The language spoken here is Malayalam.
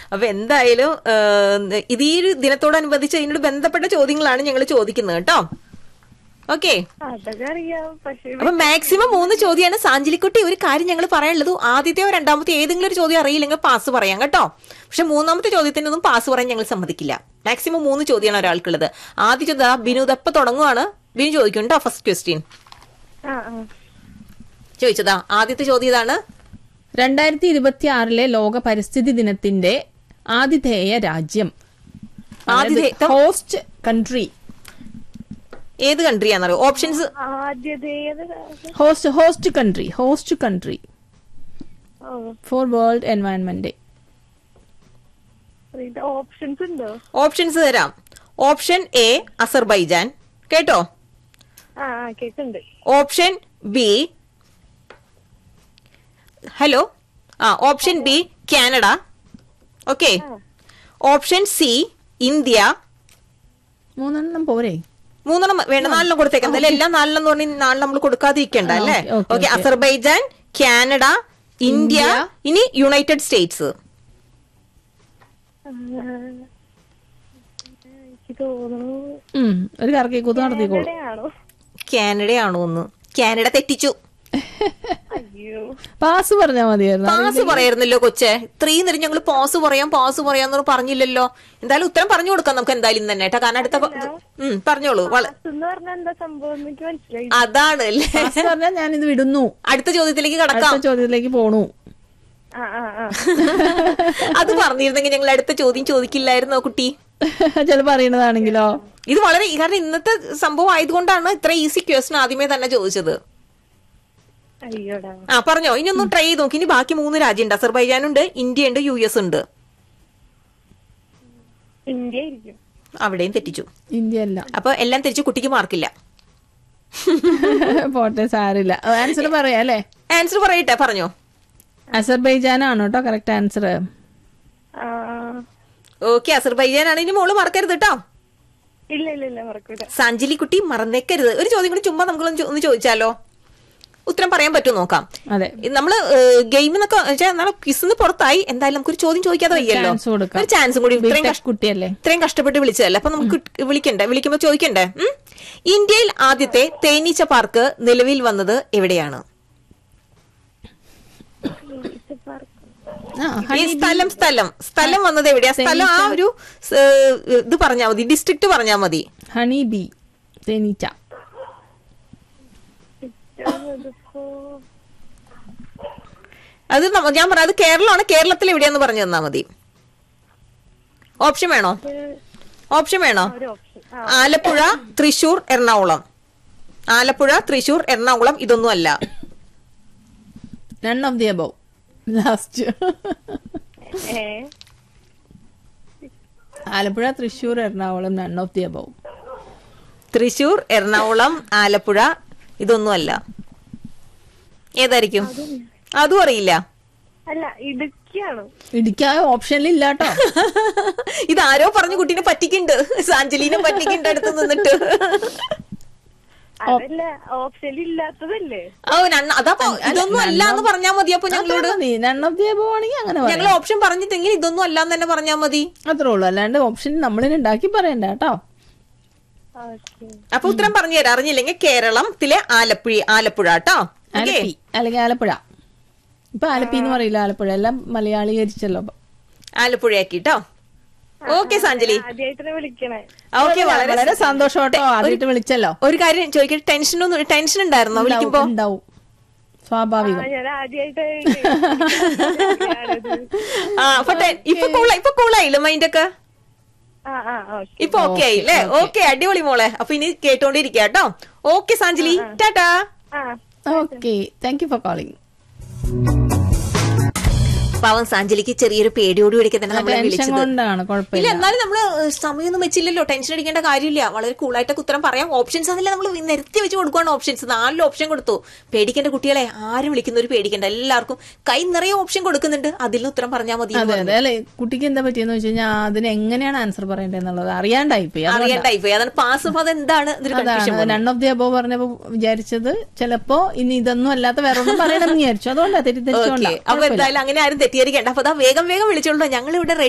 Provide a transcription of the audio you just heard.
അപ്പൊ എന്തായാലും ഏഹ്, ഇത് ഈ ഒരു ദിനത്തോടനുബന്ധിച്ച് ഇതിനോട് ബന്ധപ്പെട്ട ചോദ്യങ്ങളാണ് ഞങ്ങൾ ചോദിക്കുന്നത് കേട്ടോ ഓക്കെ അതൊക്കെ അറിയാം പക്ഷെ അപ്പൊ മാക്സിമം മൂന്ന് ചോദ്യമാണ് സാഞ്ചലിക്കുട്ടി ഒരു കാര്യം ഞങ്ങൾ പറയാനുള്ളത് ആദ്യത്തെയോ രണ്ടാമത്തെ ഏതെങ്കിലും ഒരു ചോദ്യം അറിയില്ലെങ്കിൽ പാസ് പറയാം കേട്ടോ പക്ഷെ മൂന്നാമത്തെ ചോദ്യത്തിനൊന്നും പാസ് പറയാൻ ഞങ്ങൾ സമ്മതിക്കില്ല മാക്സിമം മൂന്ന് ചോദ്യമാണ് ഒരാൾക്കുള്ളത് ആദ്യ ചോദ്യം ബിനുദപ്പ തുടങ്ങുവാണ് ബിനു ചോദിക്കും കേട്ടോ ഫസ്റ്റ് ക്വസ്റ്റ്യൻ ആ ആ ചോദിച്ചതാ ആദ്യത്തെ ചോദ്യം ഇതാണ് രണ്ടായിരത്തി ഇരുപത്തി ആറിലെ ലോക പരിസ്ഥിതി ദിനത്തിന്റെ ആതിഥേയ രാജ്യം ആതിഥേയത്വം? ഹോസ്റ്റ് കൺട്രി ഏത് കൺട്രിയാണെന്നറിയോ ഓപ്ഷൻസ് ആദ്യതേത് host host country host country ഓ ഫോർ വേൾഡ് എൻവയൺമെന്റ് ഡേ ഇത് ഓപ്ഷൻസ് ഉണ്ടോ ഓപ്ഷൻസ് തരാം ഓപ്ഷൻ എ അസർബൈജാൻ കേട്ടോ ആ ആ കേക്കുണ്ട് ഓപ്ഷൻ ബി ഹലോ ആ option B Canada okay option C India മൂന്നെണ്ണം പോരെ മൂന്നെണ്ണം വേണ്ട നാലെണ്ണം കൊടുത്തേക്കാം എന്തായാലും എല്ലാം നാലെണ്ണം എന്ന് പറഞ്ഞാൽ നാളെ നമ്മൾ കൊടുക്കാതിരിക്കണ്ട അല്ലേ okay, okay, okay okay. Azerbaijan Canada India India. ഇനി യുണൈറ്റഡ് സ്റ്റേറ്റ്സ് ആ, എനിക്ക് തോന്നുന്നു ഉം, ഒരു കറക്കി കൂത്ത് നടത്തിക്കോളൂ എവിടെയാണോ കാനഡയാണോ ഒന്ന് കാനഡ തെറ്റിച്ചു അയ്യോ പാസ് പറഞ്ഞാ മതിയായിരുന്നു പാസ് പറയായിരുന്നല്ലോ കൊച്ചെ ഇത്രയും നേരം ഞങ്ങൾ പാസ് പറയാം പാസ് പറയാന്ന് പറഞ്ഞില്ലല്ലോ എന്തായാലും ഉത്തരം പറഞ്ഞു കൊടുക്കാം നമുക്ക് എന്തായാലും ഇന്ന് തന്നെ കേട്ടോ കാരണം അടുത്ത പ- ഉം, പറഞ്ഞോളൂ വള- എന്ന് പറഞ്ഞാൽ എന്താ സംഭവം എന്ന് എനിക്ക് മനസ്സിലായി അതാണ് അല്ലേ പാസ് പറഞ്ഞാൽ ഞാൻ ഇത് വിടുന്നു അടുത്ത ചോദ്യത്തിലേക്ക് കടക്കാം അടുത്ത ചോദ്യത്തിലേക്ക് പോണു ആ ആ ആ അത് പറഞ്ഞിരുന്നെങ്കിൽ ഞങ്ങൾ അടുത്ത ചോദ്യം ചോദിക്കില്ലായിരുന്നോ കുട്ടി ചിലപ്പോ അറിയണതാണെങ്കിലോ ഇത് വളരെ കാരണം ഇന്നത്തെ സംഭവം ആയതുകൊണ്ടാണ് ഇത്ര ഈസി ക്വസ്റ്റൻ ആദ്യമേ തന്നെ ചോദിച്ചത് അയ്യോടാ ആ പറഞ്ഞോ ഇനി ഒന്ന് ട്രൈ ചെയ്ത് നോക്കി ഇനി ബാക്കി മൂന്ന് രാജ്യമുണ്ട് അസർബൈജാൻ ഉണ്ട് ഇന്ത്യ ഉണ്ട് യു എസ് ഉണ്ട് ഇന്ത്യ ആയിരിക്കും അവിടെയും തെറ്റിച്ചു ഇന്ത്യ അല്ല അപ്പൊ എല്ലാം തെറ്റിച്ചു കുട്ടിക്ക് മാർക്കില്ല പോട്ടെ സാരില്ല ആൻസർ പറയാം അല്ലേ ആൻസർ പറയട്ടെ പറഞ്ഞോ അസർബൈജാൻ ആണ് കേട്ടോ കറക്റ്റ് ആൻസർ ആ ഓക്കെ അസർബൈജാൻ ആണ് ഇനി മോള് മറക്കരുത് കേട്ടോ ഇല്ല ഇല്ല ഇല്ല മറക്കൂല സാഞ്ചലി കുട്ടി മറന്നേക്കരുത് ഒരു ചോദ്യം കൂടി ചുമ്മാ നമുക്കൊന്ന് ചോ- ഒന്ന് ചോദിച്ചാലോ ഉത്തരം പറയാൻ പറ്റുമോ നോക്കാം അതെ ഇത് നമ്മള് ഗെയിം എന്നൊക്കെ വെച്ചാൽ നമ്മള് ക്വിസിന്ന് പുറത്തായി എന്തായാലും നമുക്കൊരു ചോദ്യം ചോദിക്കാതെ വയ്യല്ലോ ചാൻസ് കൊടുക്കാം ഒരു ചാൻസും കൂടി ഇത്രയും ബിടെക് കഷ്ട- കുട്ടിയല്ലേ ഇത്രയും കഷ്ടപ്പെട്ട് വിളിച്ചതല്ലേ അപ്പൊ നമുക്ക് വിളിക്കണ്ടേ വിളിക്കുമ്പോ ചോദിക്കണ്ടേ ഉം? ഇന്ത്യയിൽ ആദ്യത്തെ തേനീച്ച പാർക്ക് നിലവിൽ വന്നത് എവിടെയാണ് ആ ഈ സ്ഥലം സ്ഥലം സ്ഥലം വന്നത് എവിടെയാ സ്ഥലം ആ ഒരു സ്, ഇത് പറഞ്ഞാ മതി ഡിസ്ട്രിക്ട് പറഞ്ഞാ മതി ഹണി ബി തേനീച്ച ഇതിപ്പോ അത് നമ്മ- ഞാൻ പറയാം അത് കേരളമാണ് കേരളത്തിൽ എവിടെയാന്ന് പറഞ്ഞു തന്നാ മതി ഓപ്ഷൻ വേണോ ഓപ്ഷൻ വേണോ ഒരു ഓപ്ഷൻ ആ ആലപ്പുഴ തൃശൂർ എറണാകുളം ആലപ്പുഴ തൃശൂർ എറണാകുളം ഇതൊന്നും അല്ല none of the above last ഏ Alappuzha Thrissur Ernakulam none of the above Thrissur Ernakulam Alappuzha ഇതൊന്നും അല്ല ഏതായിരിക്കും അതും അറിയില്ല അല്ല ഇടുക്കിയാണ് ഇടുക്കി ആ ഓപ്ഷനിൽ ഇല്ല കേട്ടോ ഇതാരോ പറഞ്ഞു കുട്ടീനെ പറ്റിക്കുണ്ട് സാഞ്ചലീനെ പറ്റിക്കുണ്ട് അടുത്ത് നിന്നിട്ട് അതല്ല ഓപ്ഷനിൽ ഇല്ലാത്തതല്ലേ ഓ നന്ന- അതപ്പോ ഇതൊന്നും അല്ല എന്ന് പറഞ്ഞാ മതി അപ്പൊ ഞങ്ങളോട് നൺ ഓഫ് ദി അബവ് ആണെങ്കിൽ അങ്ങനെ പറയാം ഞങ്ങൾ ഓപ്ഷൻ പറഞ്ഞിട്ടെങ്കിൽ ഇതൊന്നും അല്ല എന്ന് തന്നെ പറഞ്ഞാ മതി അത്രേ ഉള്ളൂ അല്ലാണ്ട് ഓപ്ഷൻ നമ്മളിനെ ഉണ്ടാക്കി പറയണ്ട കേട്ടോ ഓക്കെ അപ്പൊ ഉത്തരം പറഞ്ഞു തരാം അറിഞ്ഞില്ലെങ്കിൽ കേരളത്തിലെ ആലപ്പുഴ ആലപ്പുഴ കേട്ടോ ഓക്കെ ആലപ്പി അല്ലെങ്കിൽ ആലപ്പുഴ ഇപ്പൊ ആലപ്പി എന്ന് പറയില്ല ആലപ്പുഴ എല്ലാം മലയാളീകരിച്ചല്ലോ ആലപ്പുഴയാക്കി കേട്ടോ ഓക്കെ സാഞ്ചലി ആദ്യമായിട്ടാണ് വിളിക്കണേ ഓക്കെ വളരെ വളരെ സന്തോഷം കേട്ടോ ആദ്യമായിട്ട് വിളിച്ചല്ലോ ഒരു കാര്യം ചോദിക്കട്ടെ ടെൻഷനൊന്നും ടെൻഷൻ ഉണ്ടായിരുന്നോ വിളിക്കുമ്പോ ഉണ്ടാവും ആ സ്വാഭാവികം ഞാൻ ആദ്യമായിട്ട് ആ അപ്പൊ ടെ- ഇപ്പൊ കൂളായി ഇപ്പൊ കൂളായില്ലേ മൈൻഡ് ഒക്കെ ആ ആ ഓക്കെ ഇപ്പൊ ഓക്കെ ആയി അല്ലേ ഓക്കെ അടിപൊളി മോളെ അപ്പൊ ഇനി കേട്ടോണ്ടിരിക്കുക കേട്ടോ ഓക്കെ സാഞ്ചലി ടാറ്റാ ആ okay thank you for calling പാവം സാഞ്ചലിക്ക് ചെറിയൊരു പേടിയോട് കൂടിയൊക്കെ തന്നെ നമ്മളെ ടെൻഷൻ വിളിച്ചത് കൊണ്ടാണ് ഇല്ല കുഴപ്പമില്ല എന്നാലും നമ്മള് സമയമൊന്നും വെച്ചില്ലല്ലോ ടെൻഷൻ അടിക്കേണ്ട കാര്യമില്ല വളരെ കൂളായിട്ടൊക്കെ ഉത്തരം പറയാം ഓപ്ഷൻസ് അതല്ല നമ്മൾ നിരത്തി വെച്ച് കൊടുക്കുകയാണ് ഓപ്ഷൻസ് നാലിൽ ഓപ്ഷൻ കൊടുത്തു പേടിക്കേണ്ട കുട്ടികളെ ആരും വിളിക്കുന്നവർ പേടിക്കേണ്ട എല്ലാവർക്കും കൈ നിറയെ ഓപ്ഷൻ കൊടുക്കുന്നുണ്ട് അതിൽ നിന്ന് ഉത്തരം പറഞ്ഞാൽ മതി എന്ന് അതെ പറഞ്ഞു. അതെ അല്ലെ കുട്ടിക്ക് എന്താ പറ്റിയെന്ന് വെച്ച് കഴിഞ്ഞാൽ അതിന് എങ്ങനെയാണ് ആൻസർ പറയേണ്ടതെന്നുള്ളത് അറിയാണ്ടായിപ്പോയി അതുകൊണ്ടാ. അറിയണ്ടായി പോയി അതാണ് പാസ് അത് എന്താണ് ഇതൊരു കൺഫ്യൂഷൻ അതാണ് നൺ ഓഫ് ദി അബോ പറഞ്ഞപ്പോ വിചാരിച്ചത് ചിലപ്പോ ഇനി ഇതൊന്നും അല്ലാത്ത വേറെ ഒന്നും പറയണം എന്ന് വിചാരിച്ചു അതുകൊണ്ടാ ഓക്കെ തെറ്റിദ്ധരിച്ചുകൊണ്ടാ അപ്പൊ എന്തായാലും അങ്ങനെ ആരും തെറ്റിദ്ധരിക്കേണ്ട അപ്പൊ അതാ വേഗം വേഗം വിളിച്ചോളൂ ഞങ്ങൾ ഇവിടെ